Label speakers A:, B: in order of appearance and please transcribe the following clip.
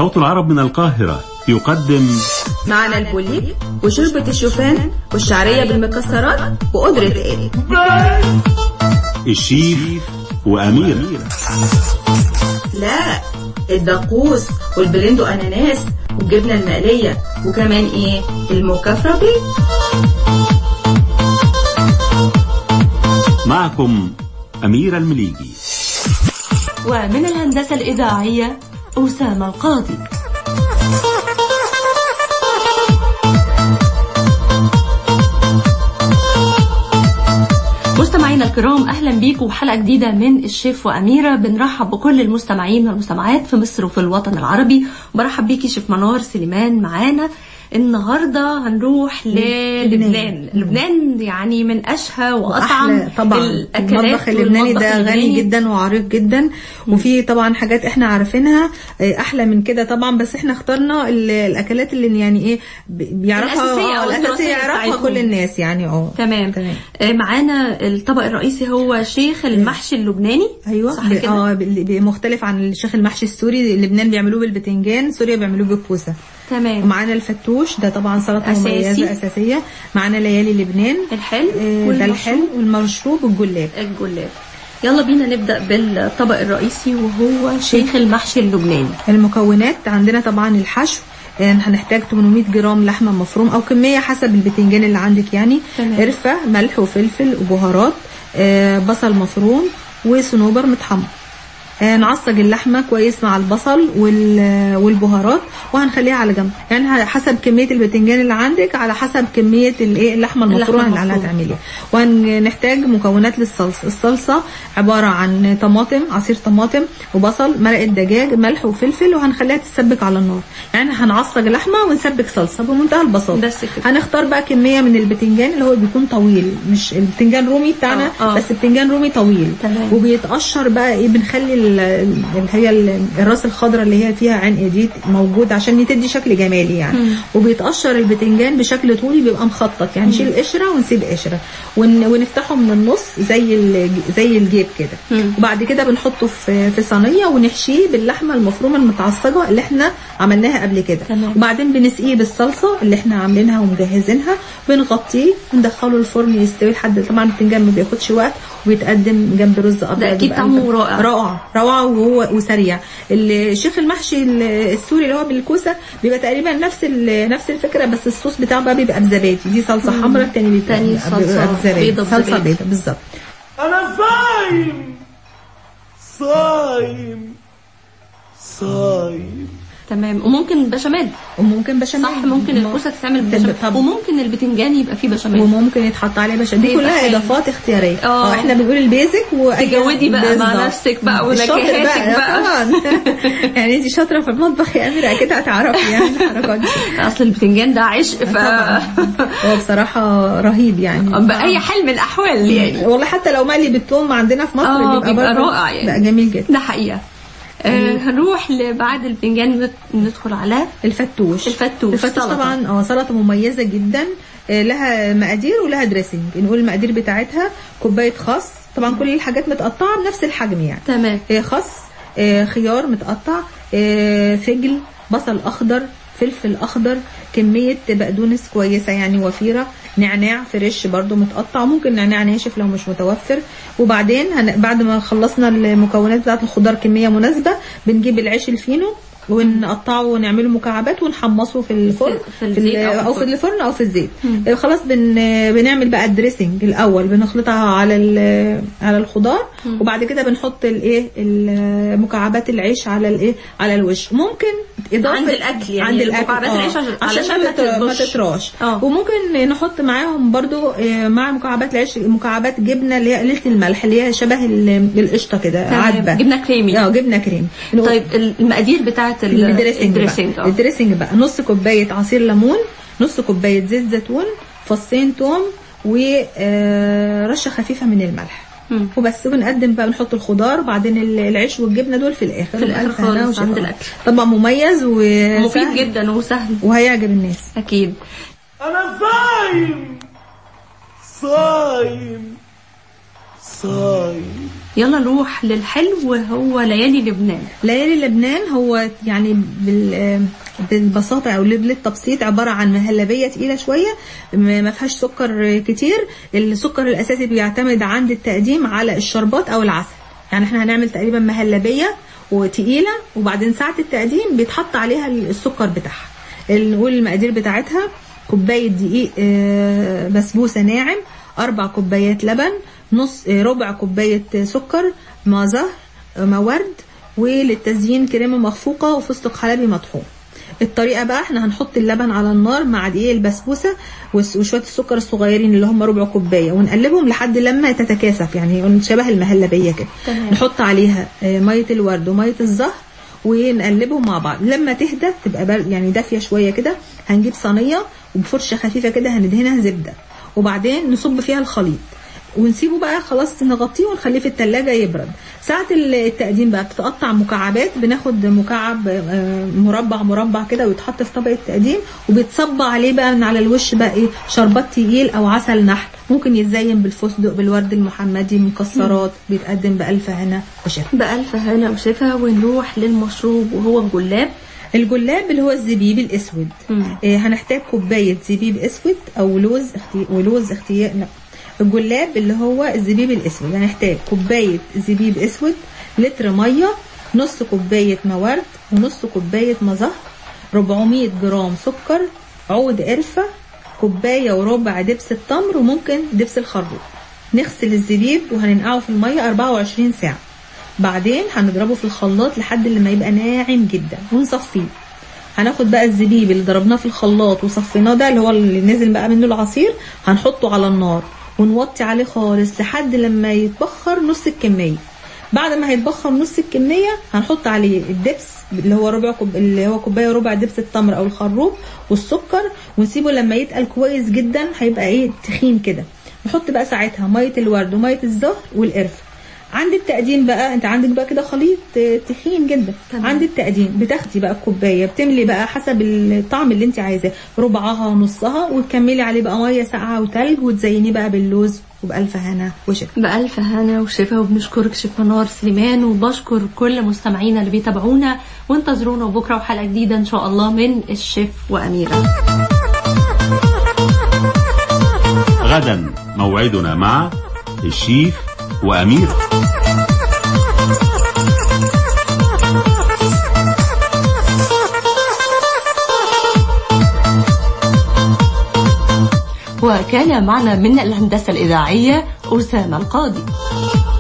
A: صوت العرب من القاهرة يقدم
B: معنا البوليب وشوربة الشوفان والشعرية بالمكسرات وقدرة ايه
A: الشيف وأمير
B: لا الدقوس والبلندو اناناس والجبنة المقلية وكمان ايه المكفرة بيه
A: معكم أمير المليجي
C: ومن الهندسة الإذاعية أسامة القاضي مستمعينا الكرام اهلا بيكم حلقه جديده من الشيف واميره بنرحب بكل المستمعين والمستمعات في مصر وفي الوطن العربي برحب بيكي شيف منار سليمان معانا النهارده هنروح للبنان لبنان يعني من اشهى واطعم
D: وأحلى طبعا
C: الاكلات
D: المطبخ اللبناني
C: والمطبخ
D: ده غني
C: اللبناني.
D: جدا وعريق جدا وفي طبعا حاجات احنا عارفينها آه، احلى من كده طبعا بس احنا اخترنا ال- الاكلات اللي يعني ايه ب- بيعرفها
C: الأساسية
D: آه،
C: أو
D: الاساسيه
C: الدراسية
D: يعرفها
C: بتاعتهم.
D: كل الناس يعني اه
C: تمام
D: تمام.
C: آه، معانا الطبق الرئيسي هو شيخ المحشي اللبناني
D: ايوه
C: صح
D: ب-
C: كده
D: اه ب- ب- مختلف عن الشيخ المحشي السوري لبنان بيعملوه بالبتنجان سوريا بيعملوه بالكوسه
C: تمام
D: ومعانا الفتوش ده طبعا سلطه
C: أساسي.
D: مميزه اساسيه معانا ليالي لبنان
C: الحلو
D: آه، ده
C: والمشروب.
D: الحلو والمشروب والجلاب
C: الجلاب يلا بينا نبدأ بالطبق الرئيسي وهو شيخ المحشي اللبناني
D: المكونات عندنا طبعا الحشو آه، هنحتاج 800 جرام لحمه مفروم او كميه حسب البتنجان اللي عندك يعني
C: تمام.
D: قرفه ملح وفلفل وبهارات آه، بصل مفروم وصنوبر متحمر آه، نعصج اللحمه كويس مع البصل وال- والبهارات وهنخليها على جنب يعني على حسب كميه البتنجان اللي عندك على حسب كميه الايه اللحمه المفرومه اللي
C: المفرومة.
D: هتعمليها وهنحتاج مكونات للصلصه الصلصه عباره عن طماطم عصير طماطم وبصل مرقه دجاج ملح وفلفل وهنخليها تتسبك على النار يعني هنعصج لحمه ونسبك صلصه بمنتهى البساطه
C: بس كده.
D: هنختار بقى كميه من البتنجان اللي هو بيكون طويل مش البتنجان رومي بتاعنا
C: آه، آه.
D: بس بتنجان رومي طويل
C: تمام.
D: وبيتقشر بقى ايه بنخلي ال- ال- اللي هي ال- الراس الخضراء اللي هي فيها عنق دي موجود عشان تدي شكل جمالي يعني
C: مم.
D: وبيتقشر البتنجان بشكل طولي بيبقى مخطط يعني نشيل قشره ونسيب قشره ون ونفتحه من النص زي ال- زي الجيب كده
C: مم.
D: وبعد كده بنحطه في في صينيه ونحشيه باللحمه المفرومه المتعصجه اللي احنا عملناها قبل كده
C: تمام.
D: وبعدين بنسقيه بالصلصه اللي احنا عاملينها ومجهزينها بنغطيه وندخله الفرن يستوي لحد طبعا البتنجان ما بياخدش وقت وبيتقدم جنب رز ابيض
C: ده أكيد
D: بقلب-
C: طعمه رائع.
D: رائع روعه وهو وسريع الشيخ المحشي ال- السوري اللي هو بالكوسه بيبقى تقريبا نفس ال- نفس الفكره بس الصوص بتاعه بقى بيبقى بزبادي دي صلصه حمراء التاني بيبقى
C: تاني
D: بيبقى
C: صلصة
D: بزبادي.
C: بيضة
D: صلصه
C: بزبادي.
D: بيضه بالظبط
E: أنا صايم صايم صايم
C: تمام وممكن بشاميل
D: وممكن بشاميل
C: صح ممكن الكوسه تتعمل بشاميل
D: طب
C: وممكن البتنجان يبقى فيه بشاميل
D: وممكن يتحط عليه بشاميل دي
C: بيبقى
D: كلها
C: حلو.
D: اضافات اختياريه
C: آه.
D: اه احنا بنقول البيزك و
C: تجودي بقى مع
D: بالظبط.
C: نفسك بقى
D: الشاطر
C: ونكهاتك بقى.
D: طبعا يعني انت شاطره في المطبخ يا اميره اكيد هتعرفي يعني الحركات دي
C: اصل البتنجان ده عشق ف
D: طبعا هو بصراحه رهيب يعني
C: بأي حال من الأحوال يعني
D: والله حتى لو مقلي بالثوم عندنا في مصر
C: آه،
D: بيبقى,
C: بيبقى
D: برضه-
C: رائع يعني.
D: بقى جميل جدا
C: ده حقيقة آه هنروح ل- بعد البتنجان ند- ندخل على
D: الفتوش
C: الفتوش،
D: الفتوش
C: سلطة.
D: طبعا اه سلطه مميزه جدا آه، لها مقادير ولها دريسنج نقول المقادير بتاعتها كوبايه خس طبعا كل الحاجات متقطعه بنفس الحجم يعني
C: تمام
D: آه، خس آه، خيار متقطع آه، فجل بصل اخضر فلفل اخضر كميه بقدونس كويسه يعني وفيره نعناع فريش برضو متقطع ممكن نعناع ناشف لو مش متوفر وبعدين هن... بعد ما خلصنا المكونات بتاعت الخضار كميه مناسبه بنجيب العيش الفينو ونقطعه ونعمله مكعبات ونحمصه في الفرن
C: في الزيت أو في
D: او في
C: الفرن.
D: الفرن او في الزيت آه، خلاص بن بنعمل بقى الدريسنج الاول بنخلطها على ال- على الخضار وبعد كده بنحط الايه ال- مكعبات العيش على الايه على الوش ممكن اضافه
C: عند الأكل يعني
D: عند الاكل
C: مكعبات
D: آه،
C: العيش عشان-
D: عشان
C: علشان ما
D: ما تت- ما
C: تطرش.
D: تطراش
C: آه.
D: وممكن نحط معاهم برضو آه، مع مكعبات العيش مكعبات جبنه اللي هي قليله الملح اللي هي شبه ال- القشطه كده
C: تمام.
D: عدبه
C: جبنة كريمي.
D: اه جبنه كريم
C: طيب المقادير بتاعت ال-
D: الدريسنج
C: الدريسنج
D: بقى.
C: اه
D: الدريسنج بقى نص كوبايه عصير ليمون نص كوبايه زيت زيتون فصين توم ورشه خفيفه من الملح
C: مم.
D: وبس بنقدم بقى بنحط الخضار وبعدين ال- العيش والجبنه دول في الاخر
C: في الآخر
D: بألف هنا
C: خالص
D: وشفا.
C: عند الأكل.
D: طبعا مميز وسهل
C: مفيد جدا وسهل
D: وهيعجب الناس
C: أكيد
E: أنا صايم صايم صايم
C: يلا نروح للحلو وهو ليالي لبنان
D: ليالي لبنان هو يعني بال بالبساطة أو بالتبسيط عبارة عن مهلبية تقيلة شوية ما ما فيهاش سكر كتير السكر الأساسي بيعتمد عند التقديم على الشربات أو العسل يعني احنا هنعمل تقريبا مهلبية وتقيلة وبعدين ساعة التقديم بيتحط عليها السكر بتاعها نقول المقادير بتاعتها كوباية دقيق آه، بسبوسة ناعم أربع كوبايات لبن نص آه، ربع كوباية سكر مع زهر آه، مع ورد وللتزيين كريمة مخفوقة وفستق حلبي مطحون الطريقة بقى احنا هنحط اللبن على النار مع دقيق البسبوسة وس- وشوية السكر الصغيرين اللي هم ربع كوباية ونقلبهم لحد لما تتكاثف يعني شبه المهلبية كده
C: تمام.
D: نحط عليها آه، مية الورد ومية الزهر ونقلبهم مع بعض لما تهدى تبقى بر... يعني دافيه شويه كده هنجيب صينيه وبفرشه خفيفه كده هندهنها زبده وبعدين نصب فيها الخليط ونسيبه بقى خلاص نغطيه ونخليه في التلاجة يبرد ساعة التقديم بقى بتقطع مكعبات بناخد مكعب آه، مربع مربع كده ويتحط في طبق التقديم وبيتصب عليه بقى من على الوش بقى ايه شربات تقيل او عسل نحل ممكن يتزين بالفستق بالورد المحمدي مكسرات بيتقدم بألف هنا وشفا
C: بألف هنا وشفا ونروح للمشروب وهو الجلاب
D: الجلاب اللي هو الزبيب الاسود
C: مم.
D: إيه هنحتاج كوبايه زبيب اسود او لوز اختي... ولوز اختيار لا الجلاب اللي هو الزبيب الاسود هنحتاج كوبايه زبيب اسود لتر ميه نص كوبايه موارد ونص كوبايه مزهر 400 جرام سكر عود قرفه كوبايه وربع دبس التمر وممكن دبس الخروب نغسل الزبيب وهننقعه في الميه 24 ساعه بعدين هنضربه في الخلاط لحد لما يبقى ناعم جدا ونصفيه هناخد بقى الزبيب اللي ضربناه في الخلاط وصفيناه ده اللي هو اللي نزل بقى منه العصير هنحطه على النار ونوطي عليه خالص لحد لما يتبخر نص الكمية بعد ما هيتبخر نص الكمية هنحط عليه الدبس اللي هو ربع كوب اللي هو كوبايه وربع دبس التمر او الخروب والسكر ونسيبه لما يتقل كويس جدا هيبقى ايه تخين كده نحط بقى ساعتها ميه الورد وميه الزهر والقرفه عند التقديم بقى انت عندك بقى كده خليط آه، تخين جدا
C: تمام.
D: عند التقديم بتاخدي بقى الكوبايه بتملي بقى حسب الطعم اللي انت عايزاه ربعها ونصها وتكملي عليه بقى ميه ساقعه وتلج وتزينيه بقى باللوز وبألف هنا وشفا
C: بألف هنا وشفا وبنشكرك شيف منار سليمان وبشكر كل مستمعينا اللي بيتابعونا وانتظرونا بكره وحلقه جديده ان شاء الله من الشيف واميره
A: غدا موعدنا مع الشيف وأميرة
C: وكان معنا من الهندسه الاذاعيه اسامه القاضي